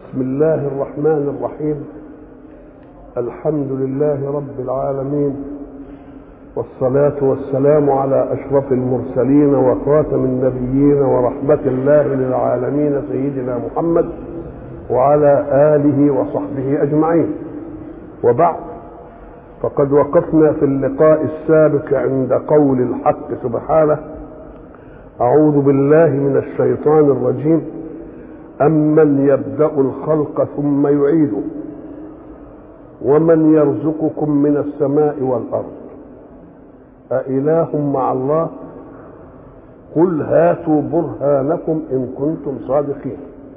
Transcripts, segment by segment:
بسم الله الرحمن الرحيم الحمد لله رب العالمين والصلاة والسلام على أشرف المرسلين وخاتم النبيين ورحمة الله للعالمين سيدنا محمد وعلى آله وصحبه أجمعين وبعد فقد وقفنا في اللقاء السابق عند قول الحق سبحانه أعوذ بالله من الشيطان الرجيم أمن يبدأ الخلق ثم يعيده ومن يرزقكم من السماء والأرض أإله مع الله قل هاتوا برهانكم إن كنتم صادقين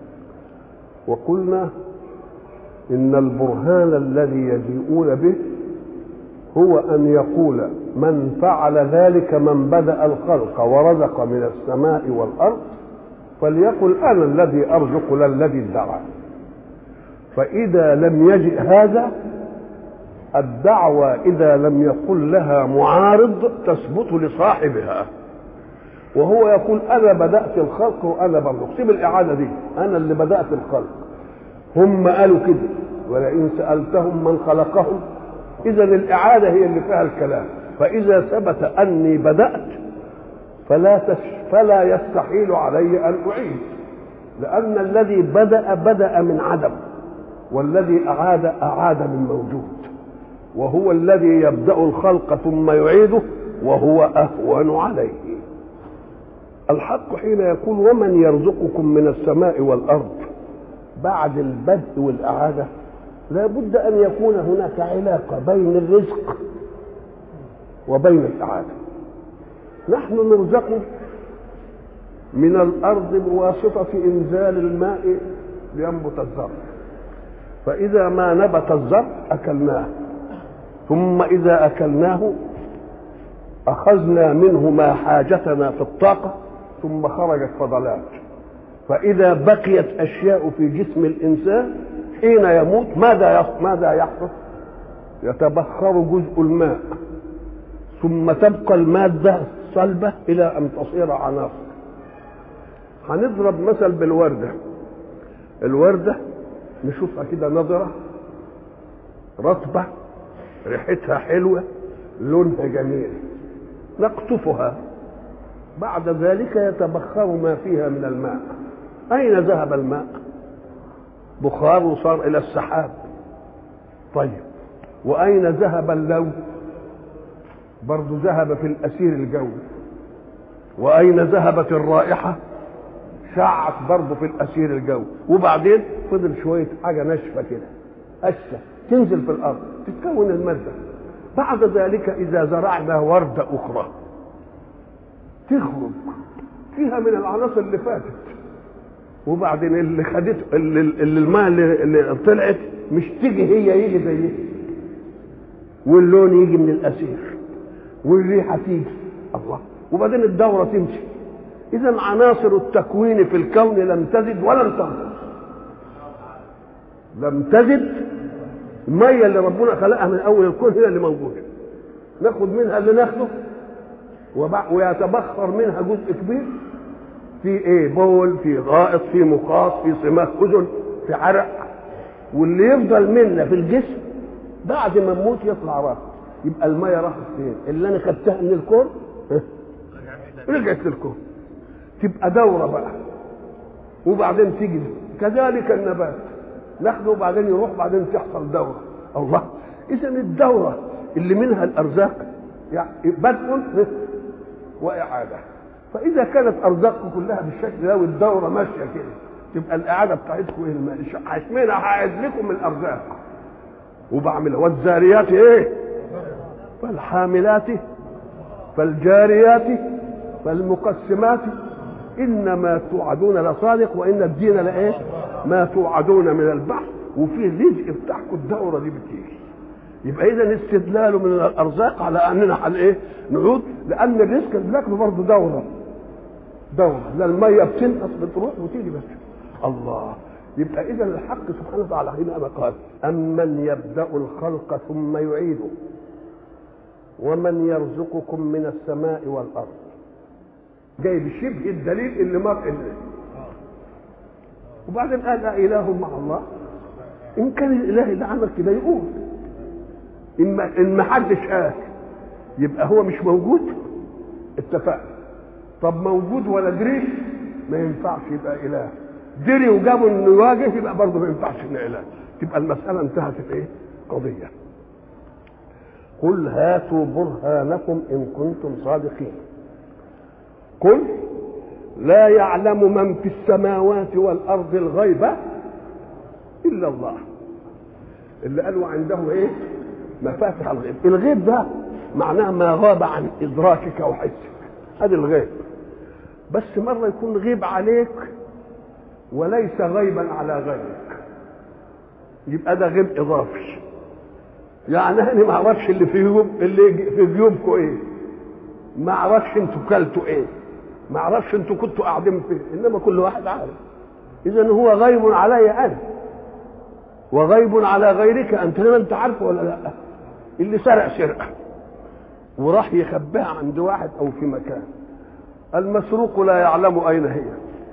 وقلنا إن البرهان الذي يجيئون به هو أن يقول من فعل ذلك من بدأ الخلق ورزق من السماء والأرض فليقل أنا الذي أرزق لا الذي ادعى فإذا لم يجئ هذا الدعوة إذا لم يقل لها معارض تثبت لصاحبها وهو يقول أنا بدأت الخلق وأنا برزق سيب الإعادة دي أنا اللي بدأت الخلق هم قالوا كده ولئن سألتهم من خلقهم إذا الإعادة هي اللي فيها الكلام فإذا ثبت أني بدأت فلا تش فلا يستحيل علي أن أعيد لأن الذي بدأ بدأ من عدم والذي أعاد أعاد من موجود وهو الذي يبدأ الخلق ثم يعيده وهو أهون عليه الحق حين يقول ومن يرزقكم من السماء والأرض بعد البدء والإعادة لا بد أن يكون هناك علاقة بين الرزق وبين الإعادة نحن نرزق من الأرض بواسطة إنزال الماء لينبت الزرع فإذا ما نبت الزرع أكلناه ثم إذا أكلناه أخذنا منه ما حاجتنا في الطاقة ثم خرجت فضلات فإذا بقيت أشياء في جسم الإنسان حين يموت ماذا ماذا يحدث؟ يتبخر جزء الماء ثم تبقى المادة صلبة إلى أن تصير عناصر هنضرب مثل بالوردة الوردة نشوفها كده نظرة رطبة ريحتها حلوة لونها جميل نقطفها بعد ذلك يتبخر ما فيها من الماء أين ذهب الماء بخار وصار إلى السحاب طيب وأين ذهب اللون برضو ذهب في الأسير الجوي وأين ذهبت الرائحة شعت برضه في الأسير الجوي وبعدين فضل شوية حاجة ناشفة كده قشة تنزل في الأرض تتكون المادة بعد ذلك إذا زرعنا وردة أخرى تخرج فيها من العناصر اللي فاتت وبعدين اللي خدته اللي, اللي الماء اللي, اللي طلعت مش تيجي هي يجي زيها واللون يجي من الأسير والريحة تيجي الله وبعدين الدورة تمشي إذا عناصر التكوين في الكون لم تزد ولم تنقص لم تزد المية اللي ربنا خلقها من أول الكون هي اللي موجودة ناخد منها اللي ناخده ويتبخر منها جزء كبير في ايه بول في غائط في مخاط في صماخ اذن في عرق واللي يفضل منا في الجسم بعد ما نموت يطلع راس يبقى الميه راحت فين اللي انا خدتها من الكون رجعت للكون تبقى دوره بقى وبعدين تيجي كذلك النبات ناخده وبعدين يروح بعدين تحصل دوره الله اذا الدوره اللي منها الارزاق يعني بدء واعاده فاذا كانت ارزاقكم كلها بالشكل ده والدوره ماشيه كده تبقى الاعاده بتاعتكم ايه اشمعنى هعد لكم الارزاق وبعملها والزاريات ايه فالحاملات فالجاريات فالمقسمات انما توعدون لصادق وان الدين لايه ما توعدون من البحر وفي رزق بتاعكم الدوره دي بتيجي يبقى اذا استدلاله من الارزاق على اننا هن ايه نعود لان الرزق اللي بناكله برضه دوره دوره لا الميه بتنقص بتروح وتيجي بس الله يبقى اذا الحق سبحانه وتعالى حينما قال امن يبدا الخلق ثم يعيده ومن يرزقكم من السماء والارض جايب شبه الدليل اللي مر اللي وبعدين قال اله مع الله ان كان الاله اللي عمل كده يقول ان ما ان ما حدش قال يبقى هو مش موجود اتفقنا طب موجود ولا دريش ما ينفعش يبقى اله دري وجابوا انه يواجه يبقى برضه ما ينفعش انه اله تبقى المساله انتهت الايه قضيه قل هاتوا برهانكم ان كنتم صادقين قل لا يعلم من في السماوات والارض الغيب الا الله اللي قالوا عنده ايه مفاتح الغيب الغيب ده معناه ما غاب عن ادراكك وحسك هذا الغيب بس مره يكون غيب عليك وليس غيبا على غيرك يبقى ده غيب اضافي يعني انا ما اعرفش اللي في جيوب اللي في جيوبكم ايه ما اعرفش انتوا كلتوا ايه ما اعرفش انتوا كنتوا قاعدين فين انما كل واحد عارف اذا هو غيب علي انا وغيب على غيرك انت لما انت عارفه ولا لا اللي سرق سرقه وراح يخبيها عند واحد او في مكان المسروق لا يعلم اين هي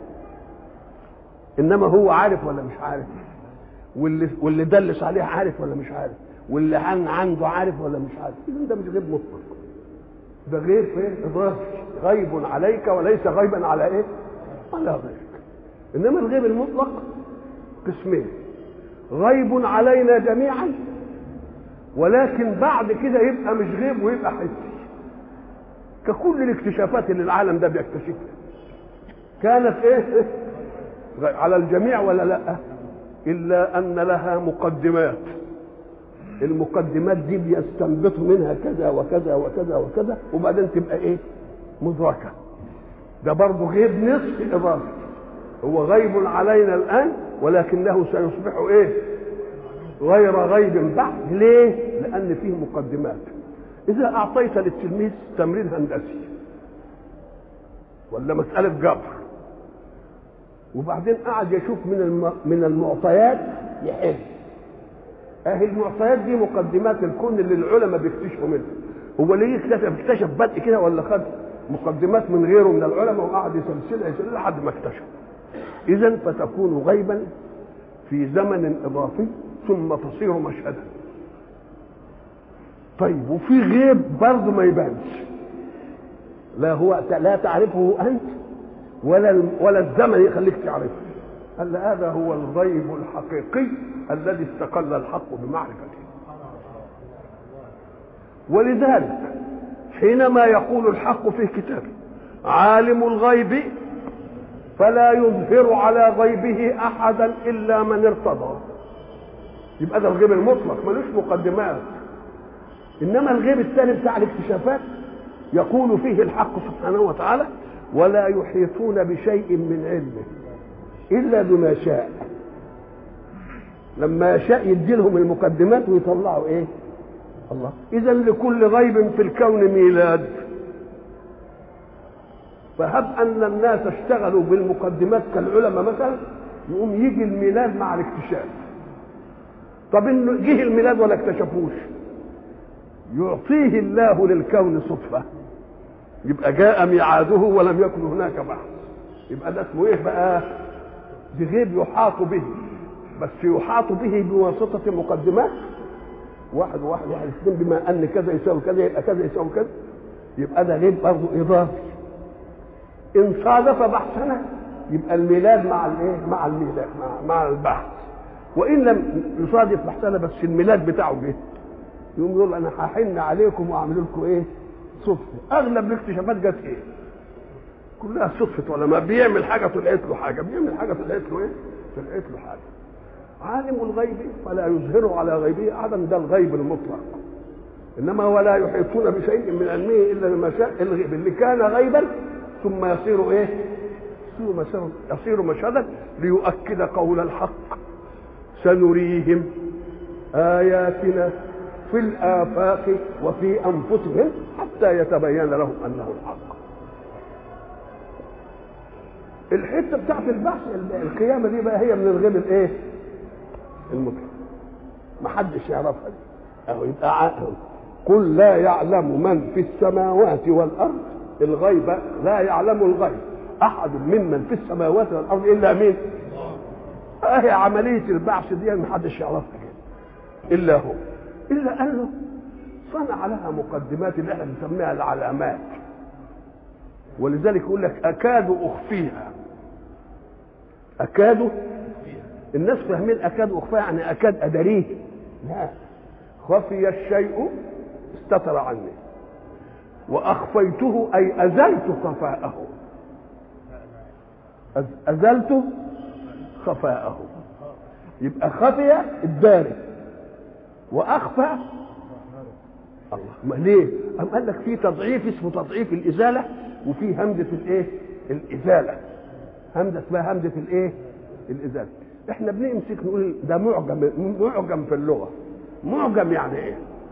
انما هو عارف ولا مش عارف واللي واللي دلس عليه عارف ولا مش عارف واللي عن عنده عارف ولا مش عارف اذا ده مش غيب مطلق ده غير ايه اضافي غيب عليك وليس غيبا على ايه على غيرك انما الغيب المطلق قسمين غيب علينا جميعا ولكن بعد كده يبقى مش غيب ويبقى حسي ككل الاكتشافات اللي العالم ده بيكتشفها كانت ايه على الجميع ولا لا الا ان لها مقدمات المقدمات دي بيستنبطوا منها كذا وكذا وكذا وكذا وبعدين تبقى ايه مدركه ده برضه غيب نصف اضافي هو غيب علينا الان ولكنه سيصبح ايه غير غيب بعد ليه لان فيه مقدمات اذا اعطيت للتلميذ تمرين هندسي ولا مساله جبر وبعدين قعد يشوف من الم... من المعطيات يحل اهي المعطيات دي مقدمات الكون اللي العلماء بيكتشفوا منها هو ليه اكتشف اكتشف بدء كده ولا خد مقدمات من غيره من العلماء وقعد يسلسلها يسلسلها لحد ما اكتشف اذا فتكون غيبا في زمن اضافي ثم تصير مشهدا طيب وفي غيب برضه ما يبانش لا هو لا تعرفه انت ولا ولا الزمن يخليك تعرفه قال هذا هو الغيب الحقيقي الذي استقل الحق بمعرفته ولذلك حينما يقول الحق في كتابه عالم الغيب فلا يظهر على غيبه احدا الا من ارتضى يبقى ده الغيب المطلق ملوش مقدمات انما الغيب الثاني بتاع الاكتشافات يقول فيه الحق سبحانه وتعالى ولا يحيطون بشيء من علمه الا بما شاء لما يشاء يدي لهم المقدمات ويطلعوا ايه الله اذا لكل غيب في الكون ميلاد فهب ان الناس اشتغلوا بالمقدمات كالعلماء مثلا يقوم يجي الميلاد مع الاكتشاف طب انه جه الميلاد ولا اكتشفوش يعطيه الله للكون صدفه يبقى جاء ميعاده ولم يكن هناك بحث يبقى ده اسمه ايه بقى دي غيب يحاط به بس يحاط به بواسطة مقدمات واحد واحد واحد اثنين بما ان كذا يساوي كذا يبقى كذا يساوي كذا يبقى ده غيب برضه اضافي ان صادف بحثنا يبقى الميلاد مع الايه مع الميلاد مع, مع البحث وان لم يصادف بحثنا بس الميلاد بتاعه جه يقوم يقول انا هحن عليكم واعمل لكم ايه صدفه اغلب الاكتشافات جت ايه كلها صدفه ولا ما بيعمل حاجه طلعت له حاجه بيعمل حاجه طلعت له ايه طلعت له حاجه عالم الغيب فلا يظهر على غيبه احدا ده الغيب المطلق انما ولا يحيطون بشيء من علمه الا بما شاء الغيب اللي كان غيبا ثم يصير ايه يصير مشهدا يصير مشهدا ليؤكد قول الحق سنريهم اياتنا في الآفاق وفي أنفسهم حتى يتبين لهم أنه الحق الحتة بتاعت البحث القيامة دي بقى هي من الغيب الايه المطلق ما حدش يعرفها دي اهو يبقى عاقل قل لا يعلم من في السماوات والأرض الغيب لا يعلم الغيب أحد ممن في السماوات والأرض إلا مين اهي عمليه البعث دي ما حدش يعرفها كده الا هو الا انه صنع لها مقدمات اللي احنا بنسميها العلامات ولذلك يقول لك اكاد اخفيها اكاد الناس فاهمين اكاد اخفيها يعني اكاد ادريه لا خفي الشيء استتر عني واخفيته اي ازلت خفاءه ازلت خفاءه يبقى خفي الداري واخفى الله ما ليه أم قال لك في تضعيف اسمه تضعيف الازاله وفي همزه الايه الازاله همزه اسمها همزه الايه الازاله احنا بنمسك نقول ده معجم معجم في اللغه معجم يعني ايه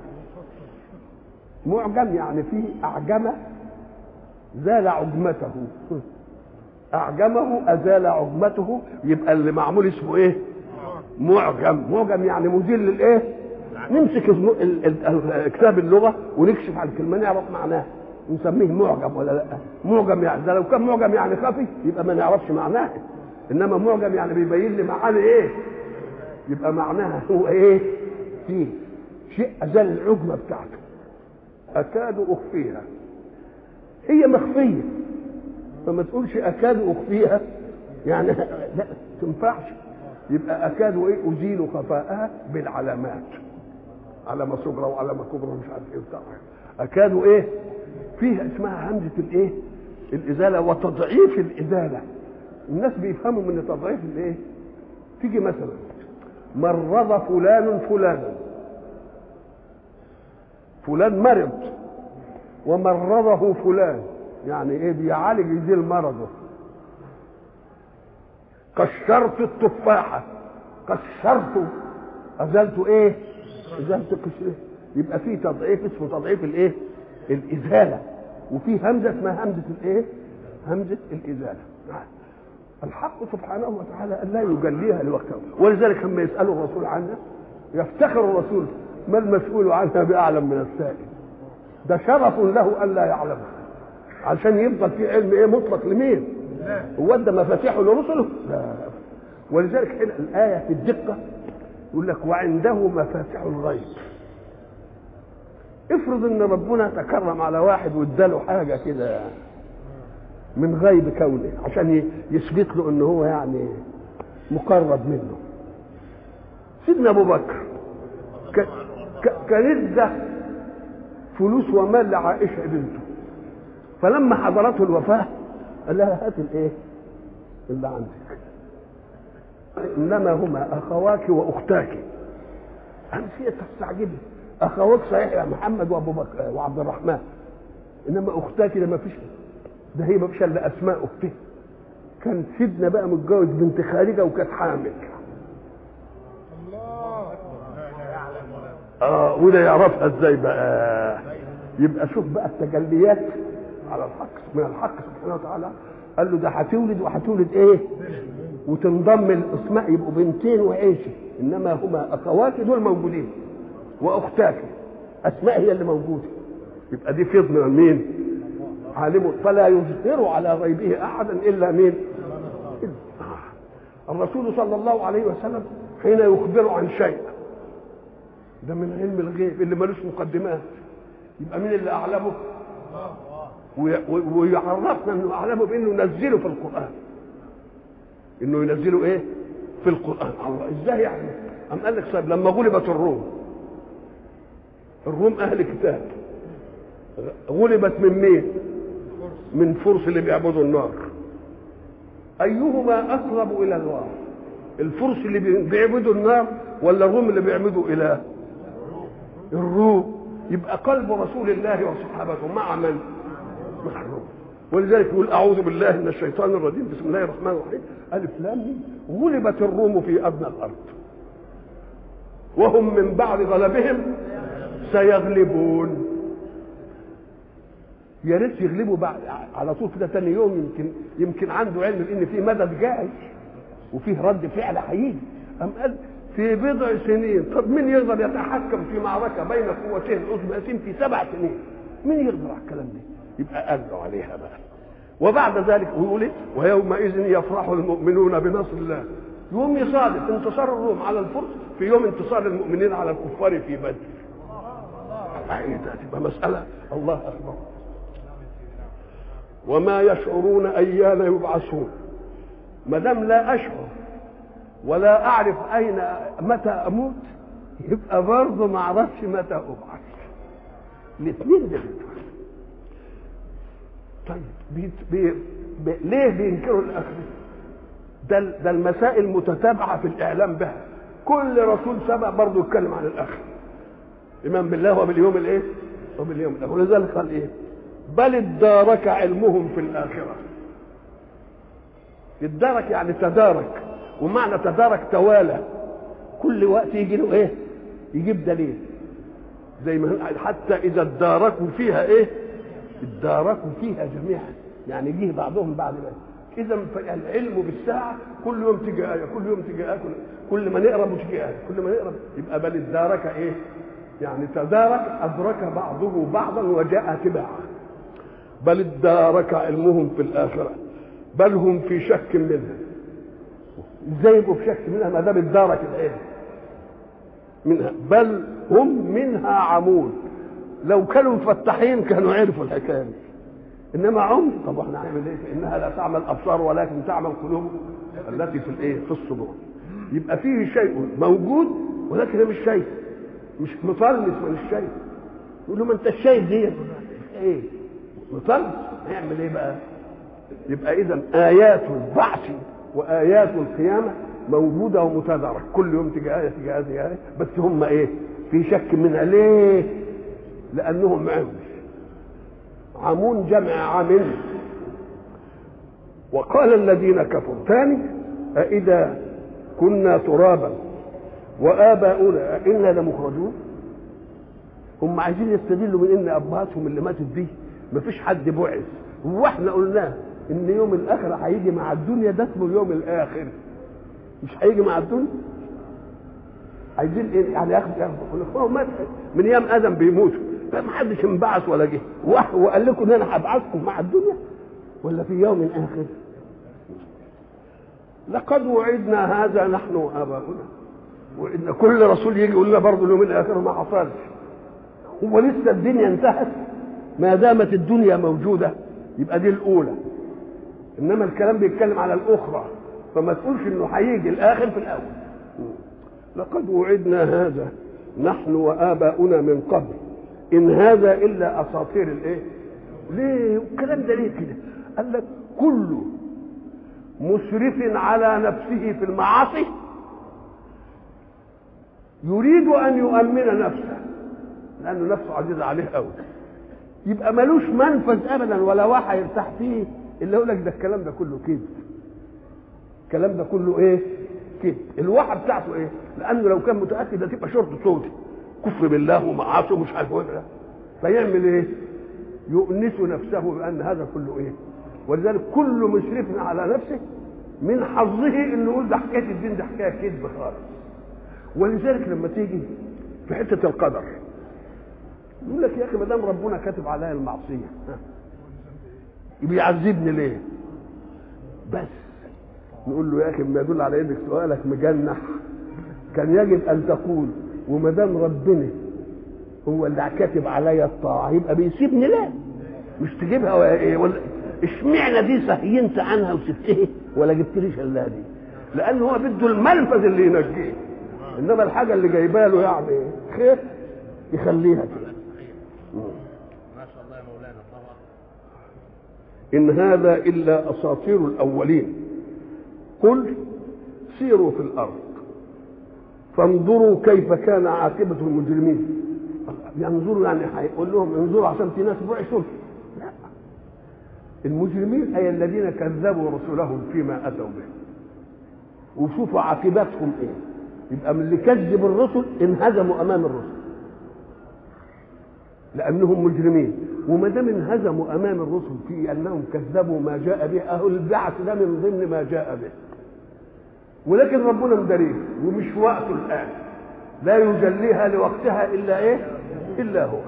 معجم يعني فيه اعجم زال عجمته اعجمه ازال عجمته يبقى اللي معمول اسمه ايه معجم معجم يعني مزيل للايه نمسك كتاب اللغه ونكشف عن الكلمه نعرف معناها نسميه معجم ولا لا معجم يعني ده لو كان معجم يعني خفي يبقى ما نعرفش معناه انما معجم يعني بيبين لي معاني ايه يبقى معناها هو ايه فيه شيء ازال العجمه بتاعته اكاد اخفيها هي مخفيه فما تقولش اكاد اخفيها يعني لا تنفعش يبقى اكاد ايه ازيل خفاءها بالعلامات علامه صغرى وعلامه كبرى مش عارف ايه بتاع اكاد ايه فيها اسمها همزه الايه الازاله وتضعيف الازاله الناس بيفهموا من تضعيف الايه تيجي مثلا مرض فلان فلانا فلان مرض ومرضه فلان يعني ايه بيعالج يزيل مرضه كشرت التفاحة كشرت أزلت إيه؟ أزلت قشره يبقى في تضعيف اسمه تضعيف الإيه؟ الإزالة وفي همزة اسمها همزة الإيه؟ همزة الإزالة الحق سبحانه وتعالى أن لا يجليها لوقتها ولذلك لما يسألوا الرسول عنها يفتخر الرسول ما المسؤول عنها بأعلم من السائل ده شرف له أن لا يعلمها عشان يفضل في علم ايه مطلق لمين هو ادى مفاتيحه لرسله لا ولذلك هنا الايه في الدقه يقول لك وعنده مفاتيح الغيب افرض ان ربنا تكرم على واحد واداله حاجه كده من غيب كونه عشان يثبت له ان هو يعني مقرب منه سيدنا ابو بكر كان ادى فلوس ومال لعائشه بنته فلما حضرته الوفاه قال لها هات الايه اللي عندك انما هما اخواك واختاك امسيه تستعجبي اخواك صحيح يا محمد وابو بكر وعبد الرحمن انما اختاك ده ما فيش ده هي ما فيش الا اسماء اخته كان سيدنا بقى متجوز بنت خارجه وكانت حامل اه وده يعرفها ازاي بقى يبقى شوف بقى التجليات على الحق من الحق سبحانه وتعالى قال له ده هتولد وهتولد ايه وتنضم الاسماء يبقوا بنتين وعيشه انما هما اخواتي دول موجودين واختاك اسماء هي اللي موجوده يبقى دي فضل من مين عالم فلا يظهر على غيبه احدا الا مين الرسول صلى الله عليه وسلم حين يخبر عن شيء ده من علم الغيب اللي ملوش مقدمات يبقى مين اللي اعلمه ويعرفنا انه اعلمه بانه ينزله في القران انه ينزله ايه في القران الله ازاي يعني ام قال لك طيب لما غلبت الروم الروم اهل كتاب غلبت من مين من فرس اللي بيعبدوا النار ايهما اقرب الى الله الفرس اللي بيعبدوا النار ولا الروم اللي بيعبدوا اله الروم يبقى قلب رسول الله وصحابته مع من مع الروم ولذلك يقول اعوذ بالله من الشيطان الرجيم بسم الله الرحمن الرحيم الف لام غلبت الروم في ادنى الارض وهم من بعد غلبهم سيغلبون يا ريت يغلبوا بعد على طول كده تاني يوم يمكن يمكن عنده علم بان في مدد جاي وفيه رد فعل هيجي أم قال في بضع سنين طب مين يقدر يتحكم في معركه بين قوتين عظمتين في سبع سنين مين يقدر على الكلام ده يبقى قال له عليها بقى وبعد ذلك يقول ويومئذ يفرح المؤمنون بنصر الله يوم يصادف انتصار الروم على الفرس في يوم انتصار المؤمنين على الكفار في بدر ايه ده تبقى مساله الله اكبر وما يشعرون ايان يبعثون ما دام لا اشعر ولا اعرف اين متى اموت يبقى برضه ما اعرفش متى ابعث الاثنين دول طيب بي بي بي ليه بينكروا الاخره ده ده المسائل متتابعه في الاعلام بها كل رسول سبق برضه يتكلم عن الاخره ايمان بالله وباليوم الايه وباليوم الاخر ولذلك قال ايه بل ادارك علمهم في الاخره ادارك يعني تدارك ومعنى تدارك توالى كل وقت يجي له ايه يجيب دليل زي ما حتى اذا اداركوا فيها ايه اداركوا فيها جميعا يعني جه بعضهم بعد ما اذا العلم بالساعه كل يوم تيجي ايه كل يوم تيجي ايه كل ما نقرا تيجي ايه كل ما نقرا يبقى بل ادارك ايه يعني تدارك ادرك بعضه بعضا وجاء تباعا بل ادارك علمهم في الاخره بل هم في شك منها ازاي يبقوا في شك منها ما دام ادارك العلم منها بل هم منها عمون لو كانوا مفتحين كانوا عرفوا الحكايه دي انما عم طب احنا هنعمل ايه فانها لا تعمل ابصار ولكن تعمل قلوب التي في الايه في الصدور يبقى فيه شيء موجود ولكن مش شايف مش مطلس من الشيء يقول له ما انت الشايف دي ايه مطلس هيعمل ايه بقى يبقى اذا ايات البعث وايات القيامه موجوده ومتدارك كل يوم تيجي ايه تيجي ايه تيجي ايه بس هم ايه في شك منها ليه لانهم عمش عمون جمع عام وقال الذين كفروا ثاني أإذا كنا ترابا وآباؤنا أئنا لمخرجون هم عايزين يستدلوا من ان ابهاتهم اللي ماتت دي مفيش حد بعث هو احنا قلنا ان يوم الاخره هيجي مع الدنيا ده اسمه اليوم الاخر مش هيجي مع الدنيا عايزين ايه يعني ياخد ياخد مات من ايام ادم بيموتوا ما حدش انبعث ولا جه وقال لكم ان انا هبعثكم مع الدنيا ولا في يوم اخر لقد وعدنا هذا نحن واباؤنا وعدنا كل رسول يجي يقول لنا برضه اليوم الاخر ما حصلش هو لسه الدنيا انتهت ما دامت الدنيا موجوده يبقى دي الاولى انما الكلام بيتكلم على الاخرى فما تقولش انه هيجي الاخر في الاول لقد وعدنا هذا نحن واباؤنا من قبل ان هذا الا اساطير الايه ليه الكلام ده ليه كده قال لك كل مسرف على نفسه في المعاصي يريد ان يؤمن نفسه لانه نفسه عزيزه عليه قوي يبقى ملوش منفذ ابدا ولا واحد يرتاح فيه الا يقول لك ده الكلام ده كله كذب الكلام ده كله ايه كذب الواحد بتاعته ايه لانه لو كان متاكد ده تبقى شرط صوتي كفر بالله ومعاصي ومش عارف ايه فيعمل ايه يؤنس نفسه بان هذا كله ايه ولذلك كل مسرف على نفسه من حظه انه يقول ده حكايه الدين ده حكايه كذب خالص ولذلك لما تيجي في حته القدر يقول لك يا اخي ما دام ربنا كاتب عليا المعصيه بيعذبني ليه؟ بس نقول له يا اخي ما يدل على انك سؤالك مجنح كان يجب ان تقول وما دام ربنا هو اللي كاتب عليا الطاعه يبقى بيسيبني ليه؟ مش تجيبها ولا اشمعنى دي سهينت عنها وسبتها ولا جبتليش الا دي؟ لان هو بده المنفذ اللي ينجيه انما الحاجه اللي جايبها له يعني خير يخليها كده ما شاء الله يا مولانا الله إن هذا إلا أساطير الأولين قل سيروا في الأرض فانظروا كيف كان عاقبة المجرمين ينظروا يعني هيقول لهم انظروا عشان في ناس بعثوا لا المجرمين أي الذين كذبوا رسلهم فيما أتوا به وشوفوا عاقبتهم إيه يبقى من اللي كذب الرسل انهزموا أمام الرسل لانهم مجرمين وما دام انهزموا امام الرسل في انهم كذبوا ما جاء به اهل البعث ده من ضمن ما جاء به ولكن ربنا مدريه ومش وقته الان لا يجليها لوقتها الا ايه الا هو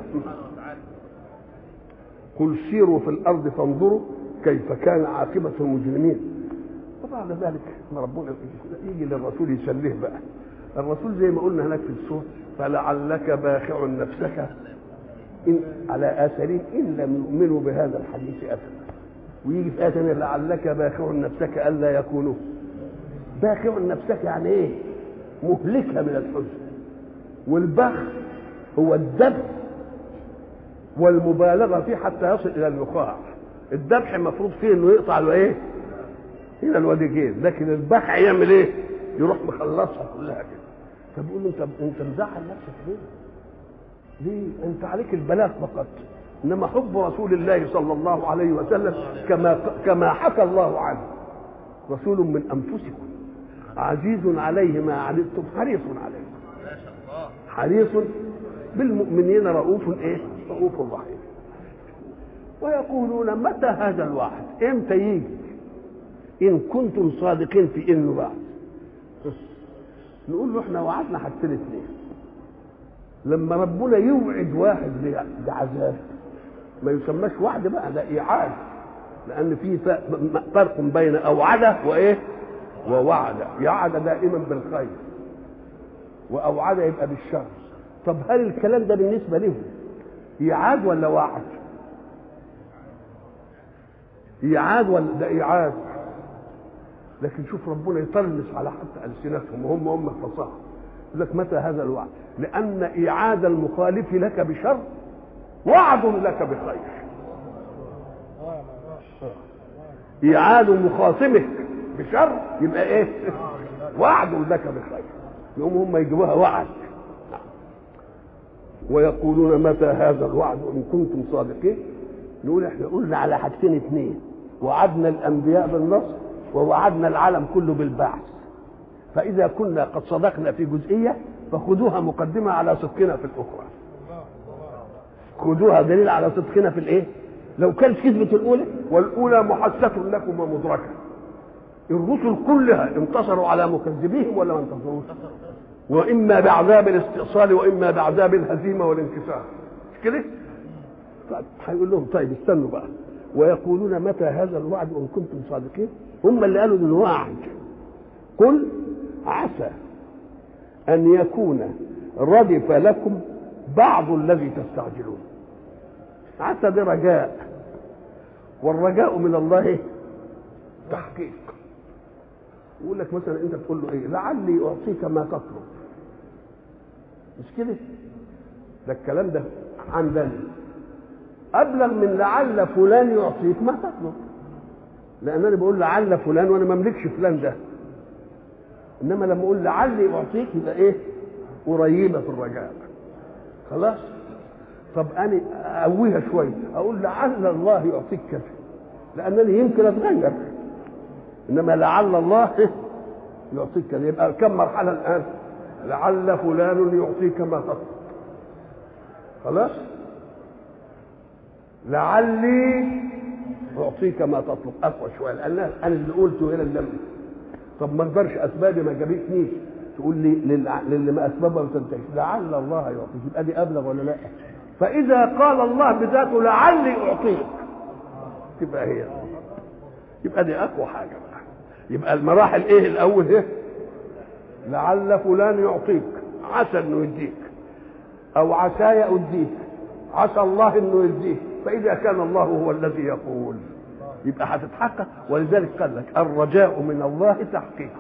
قل سيروا في الارض فانظروا كيف كان عاقبه المجرمين وبعد ذلك ربنا يجي للرسول يسليه بقى الرسول زي ما قلنا هناك في السورة فلعلك باخع نفسك إن على آثارهم إن لم يؤمنوا بهذا الحديث أسفا ويجي في آية ثانية لعلك باخع نفسك ألا يكونوا باخع نفسك يعني إيه؟ مهلكها من الحزن والبخ هو الذبح والمبالغة فيه حتى يصل إلى النخاع الذبح المفروض فيه إنه يقطع له إيه؟ هنا الوديجين لكن البخ يعمل إيه؟ يروح مخلصها كلها كده فبيقول له انت انت مزعل نفسك ليه؟ ليه؟ انت عليك البلاغ فقط انما حب رسول الله صلى الله عليه وسلم كما كما حكى الله عنه رسول من انفسكم عزيز عليه ما عنتم حريص عليكم ما شاء الله حريص بالمؤمنين رؤوف ايه؟ رؤوف رحيم ويقولون متى هذا الوعد؟ امتى يجي؟ ان كنتم صادقين في انه بعد نقول له احنا وعدنا حاجتين اثنين لما ربنا يوعد واحد بعذاب ما يسماش وعد بقى ده ايعاد لان في فرق بين اوعد وايه ووعد يعد دائما بالخير واوعد يبقى بالشر طب هل الكلام ده بالنسبه لهم ايعاد ولا وعد ايعاد ولا ده ايعاد لكن شوف ربنا يطلس على حتى السنتهم وهم هم الفصاحه يقول لك متى هذا الوعد؟ لان ايعاد المخالف لك بشر وعد لك بخير. ايعاد مخاصمك بشر يبقى ايه؟ وعد لك بخير. يقوم هم يجيبوها وعد. ويقولون متى هذا الوعد ان كنتم صادقين؟ نقول احنا قلنا على حاجتين اثنين وعدنا الانبياء بالنصر ووعدنا العالم كله بالبعث فإذا كنا قد صدقنا في جزئية فخذوها مقدمة على صدقنا في الأخرى خذوها دليل على صدقنا في الإيه لو كانت كذبة الأولى والأولى محسة لكم ومدركة الرسل كلها انتصروا على مكذبيهم ولا ما انتصروش وإما بعذاب الاستئصال وإما بعذاب الهزيمة والانكسار مش كده طيب هيقول لهم طيب استنوا بقى ويقولون متى هذا الوعد ان كنتم صادقين هم اللي قالوا انه وعد قل عسى ان يكون ردف لكم بعض الذي تستعجلون عسى ده رجاء والرجاء من الله تحقيق يقول لك مثلا انت تقول له ايه لعلي اعطيك ما تطلب مش كده ده الكلام ده عندنا ابلغ من لعل فلان يعطيك ما تطلب لان انا بقول لعل فلان وانا ما املكش فلان ده انما لما اقول لعلي اعطيك يبقى ايه قريبه في الرجاء خلاص طب انا اقويها شويه اقول لعل الله يعطيك كذا لانني يمكن اتغير انما لعل الله يعطيك كذا يبقى كم مرحله الان لعل فلان يعطيك ما تطلب خلاص لعلي اعطيك ما تطلب اقوى شويه لان انا اللي قلته هنا اللي طب ما اقدرش اسبابي ما جابتنيش تقول لي للي ما اسبابها ما تنتهيش لعل الله يعطيك يبقى دي ابلغ ولا لا فاذا قال الله بذاته لعلي اعطيك تبقى هي يبقى دي اقوى حاجه بقى يبقى المراحل ايه الاول ايه لعل فلان يعطيك عسى انه يديك او عساي اديك عسى الله انه يديك فاذا كان الله هو الذي يقول يبقى هتتحقق ولذلك قال لك الرجاء من الله تحقيق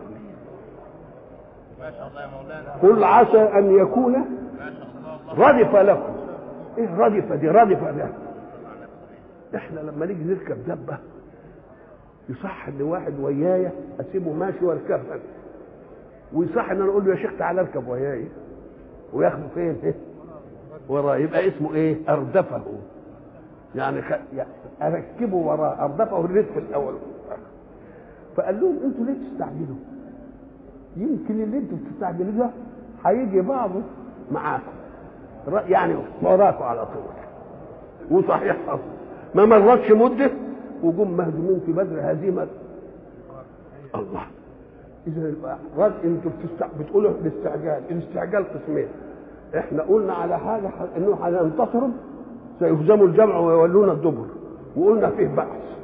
ما شاء الله يا مولانا قل عسى ان يكون ما شاء الله الله ردف لكم ايه ردف دي ردف ده احنا لما نيجي نركب دبه يصح ان واحد ويايا اسيبه ماشي واركبها ويصح ان انا اقول له يا شيخ تعالى اركب وياي وياخده فين إيه؟ وراه يبقى اسمه ايه اردفه يعني, خ... يعني اركبه وراه اردفه الرزق الاول فقال لهم انتوا ليه تستعجلوا يمكن اللي انتوا بتستعجلوا ده هيجي بعضه معاكم ر- يعني وراكم على طول وصحيح حصل ما مرتش مده وجم مهزومين في بدر هزيمه الله اذا يبقى رد انتوا بتستع... بتقولوا الاستعجال الاستعجال قسمين احنا قلنا على حاجه ح- انه هننتصروا سيهزموا الجمع ويولون الدبر وقلنا فيه بأس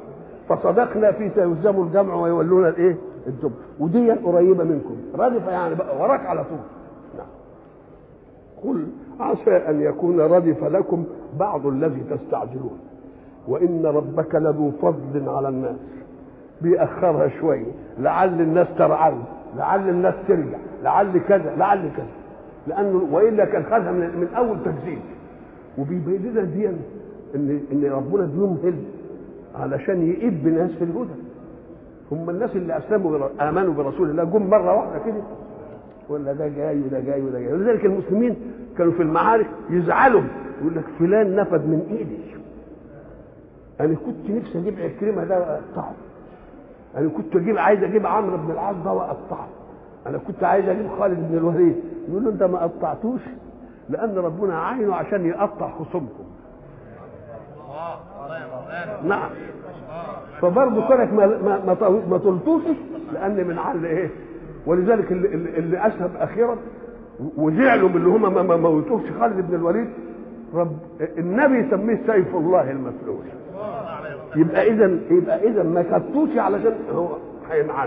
فصدقنا في تلزموا الجمع ويولون الايه الجمع ودي قريبه منكم ردف يعني بقى وراك على طول نعم قل عسى ان يكون ردف لكم بعض الذي تستعجلون وان ربك لذو فضل على الناس بيأخرها شويه لعل الناس ترعل لعل الناس ترجع لعل كذا لعل كذا لانه والا كان خدها من, من اول تجديد وبيبين لنا دي ان ان ربنا بيمهل علشان يئب ناس في الهدى هم الناس اللي اسلموا بر- امنوا برسول الله جم مره واحده كده ولا ده جاي وده جاي وده جاي ولذلك المسلمين كانوا في المعارك يزعلوا يقول لك فلان نفد من ايدي انا كنت نفسي اجيب عكرمه ده واقطعه انا كنت اجيب عايز اجيب عمرو بن العاص ده واقطعه انا كنت عايز اجيب خالد بن الوليد يقول له انت ما قطعتوش لان ربنا عينه عشان يقطع خصومكم الله الله يا مولانا نعم الله فبرضه كونك ما ما ما, طو- ما طلتوش لان من عل ايه ولذلك اللي, اللي, اللي اسلم اخيرا وزعلوا من اللي هم ما, ما موتوش خالد بن الوليد رب النبي يسميه سيف الله المسلول يبقى اذا يبقى اذا ما كتوش علشان هو هينعنك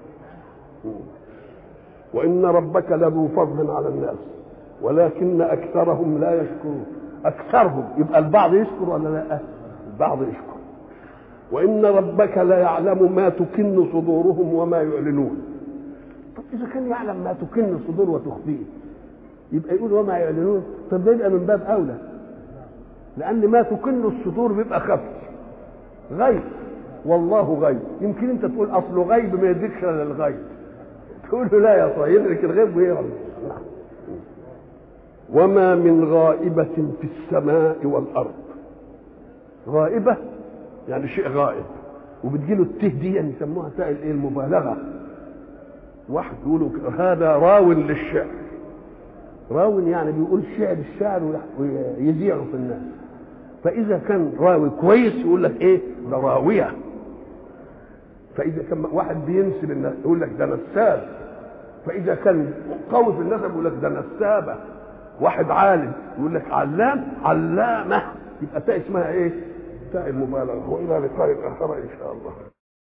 وان ربك لذو فضل على الناس ولكن اكثرهم لا يشكرون اكثرهم يبقى البعض يشكر ولا لا البعض يشكر وان ربك لا يعلم ما تكن صدورهم وما يعلنون طب اذا كان يعلم ما تكن الصدور وتخفيه يبقى يقول وما يعلنون طب ده يبقى من باب اولى لان ما تكن الصدور بيبقى خفي غيب والله غيب يمكن انت تقول اصله غيب ما يدركش الا الغيب تقول له لا يا صاحبي يدرك الغيب ويعلم وما من غائبة في السماء والأرض غائبة يعني شيء غائب وبتجيله الته دي يعني يسموها تاء الايه المبالغة واحد يقولوا هذا راو للشعر راو يعني بيقول شعر الشعر ويذيعه في الناس فإذا كان راوي كويس يقول لك إيه ده راوية فإذا كان واحد بينسب الناس يقول لك ده نساب فإذا كان قوي في النسب يقول لك ده نسابة واحد عالم يقول لك علام علامة يبقى تاء اسمها إيه؟ تاء المبالغة وإلى لقاء آخر إن شاء الله